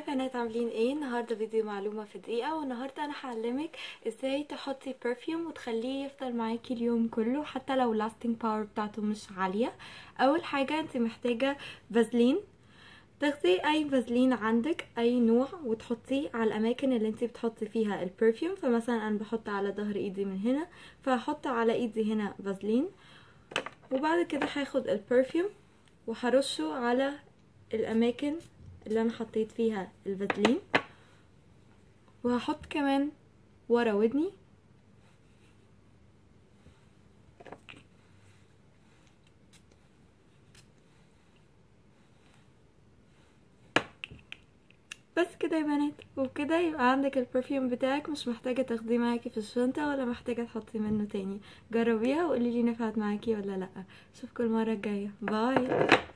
بنات عاملين ايه النهارده فيديو معلومه في دقيقه والنهارده انا هعلمك ازاي تحطي برفيوم وتخليه يفضل معاكي اليوم كله حتى لو لاستنج باور بتاعته مش عاليه اول حاجه انت محتاجه فازلين تاخدي اي فازلين عندك اي نوع وتحطيه على الاماكن اللي انت بتحطي فيها البرفيوم فمثلا انا بحط على ظهر ايدي من هنا فهحط على ايدي هنا فازلين وبعد كده هاخد البرفيوم وهرشه على الاماكن اللي انا حطيت فيها الفازلين وهحط كمان ورا ودني بس كده يا بنات وبكده يبقى عندك البرفيوم بتاعك مش محتاجه تاخديه معاكي في الشنطه ولا محتاجه تحطي منه تاني جربيها وقولي لي نفعت معاكي ولا لا اشوفكم المره الجايه باي